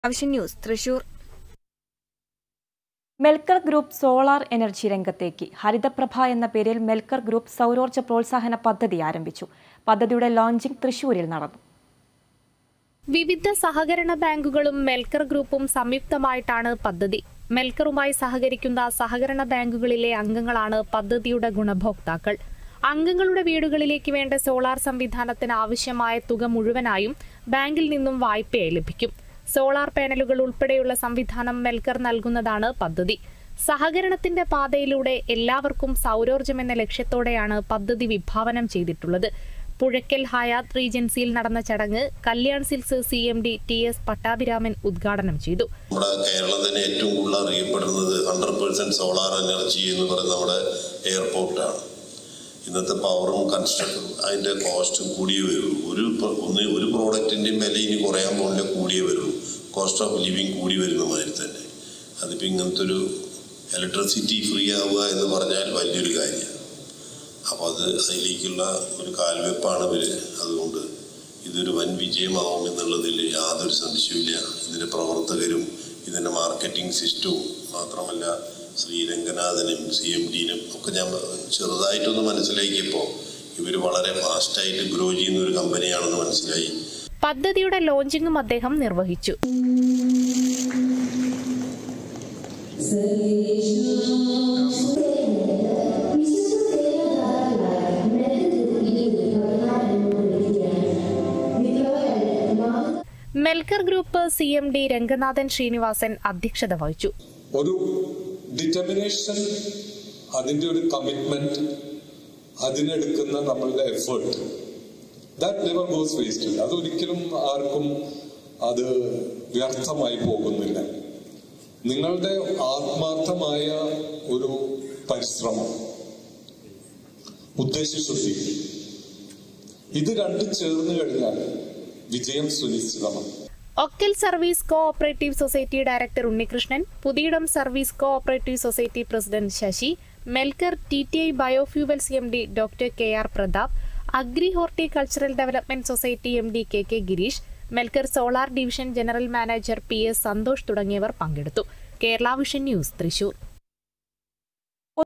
ആവശ്യം news Thrissur Melkar group solar energy രംഗത്തേക്ക് ഹരിതപ്രഭ എന്ന പേരിൽ മെൽക്കർ ഗ്രൂപ്പ് സൗരോർജ്ജ പ്രോത്സാഹന പദ്ധതി ആരംഭിച്ചു പദ്ധതിയുടെ ലോഞ്ചിംഗ് തൃശൂരിൽ നടന്നു വിവിധ സഹകരണ ബാങ്കുകളും മെൽക്കർ ഗ്രൂപ്പും സംയുക്തമായിട്ടാണ് പദ്ധതി മെൽക്കറുമായി സഹകരിക്കുന്ന സഹകരണ ബാങ്കുകളിലെ അംഗങ്ങളാണ് പദ്ധതിയുടെ ഗുണഭോക്താക്കൾ അംഗങ്ങളുടെ വീടുകളിലേക്ക് വേണ്ട സോളാർ സംവിധാനത്തിന് ആവശ്യമായ തുക മുഴുവനായും ബാങ്കിൽ നിന്നും വായ്പയായി ലഭിക്കും സോളാർ പാനലുകൾ ഉൾപ്പെടെയുള്ള സംവിധാനം മെൽക്കർ നൽകുന്നതാണ് പദ്ധതി സഹകരണത്തിന്റെ പാതയിലൂടെ എല്ലാവർക്കും സൗരോർജ്ജം എന്ന ലക്ഷ്യത്തോടെയാണ് പദ്ധതി വിഭാവനം ചെയ്തിട്ടുള്ളത് പുഴയ്ക്കൽ ഹയാത്ത് റീജൻസിയിൽ നടന്ന ചടങ്ങ് Kalyan Silks C M D T S Pattabhiraman ഉദ്ഘാടനം ചെയ്തു നമ്മുടെ കേരളത്തിന് ഏറ്റവും കൂടുതൽ അറിയപ്പെടുന്നത് ഹൺഡ്രഡ് പേഴ്സെന്റ് സോളാർ എനർജി എന്ന് പറയുന്നത് നമ്മുടെ എയർപോർട്ടാണ് ഇന്നത്തെ പവറും കൺസ്ട്രക്ഷൻ അതിന്റെ കോസ്റ്റും കൂടിയേ വരുള്ളൂ ഒരു പ്ര- ഒന്ന് ഒരു പ്രോഡക്റ്റിന്റെയും വില ഇനി കുറയാൻ പോകുന്നില്ല കൂടിയേ വരുള്ളൂ കോസ്റ്റ് ഓഫ് ലിവിങ് കൂടി വരുന്ന മാതിരി തന്നെ അതിപ്പോൾ ഇങ്ങനത്തെ ഒരു ഇലക്ട്രിസിറ്റി ഫ്രീ ആവുക എന്ന് പറഞ്ഞാൽ വലിയൊരു കാര്യമാണ് അപ്പോൾ അത് അതിലേക്കുള്ള ഒരു കാൽവെപ്പാണ് ഇവർ അതുകൊണ്ട് ഇതൊരു വൻ വിജയമാവും എന്നുള്ളതിൽ യാതൊരു സംശയവുമില്ല ഇതിൻ്റെ പ്രവർത്തകരും ഇതിൻ്റെ മാർക്കറ്റിംഗ് സിസ്റ്റവും മാത്രമല്ല ശ്രീ രംഗനാഥനും സി എം ഡിനും ഒക്കെ ഞാൻ ചെറുതായിട്ടൊന്ന് മനസ്സിലാക്കിയപ്പോൾ ഇവർ വളരെ ഫാസ്റ്റായിട്ട് ഗ്രോ ചെയ്യുന്ന ഒരു കമ്പനിയാണെന്ന് മനസ്സിലായി പദ്ധതിയുടെ ലോഞ്ചിങ്ങും അദ്ദേഹം നിർവഹിച്ചു Melkar group C M D Ranganathan Srinivasan അധ്യക്ഷത വഹിച്ചു ഒരു ഡിറ്റർമിനേഷൻ അതിന്റെ ഒരു കമ്മിറ്റ്മെന്റ് അതിനെടുക്കുന്ന നമ്മളുടെ effort that never goes waste അതൊരിക്കലും ആർക്കും അത് വ്യർത്ഥമായി പോകുന്നില്ല നിങ്ങളുടെ ആത്മാർത്ഥമായ ഒരു പരിശ്രമം ഉദ്ദേശശുദ്ധി ഇത് രണ്ടും ചേർന്ന് കഴിഞ്ഞാൽ വിജയം സുനിശ്ചിതമാണ് Okkal service cooperative society director Unnikrishnan Puthiyidam service cooperative society president Sasi Melkar T T I biofuels M D doctor K R Prathap agri horticultural development society M D K K Gireesh Melkar solar division general manager P S Santhosh തുടങ്ങിയവർ പങ്കെടുത്തു Kerala vision news Thrissur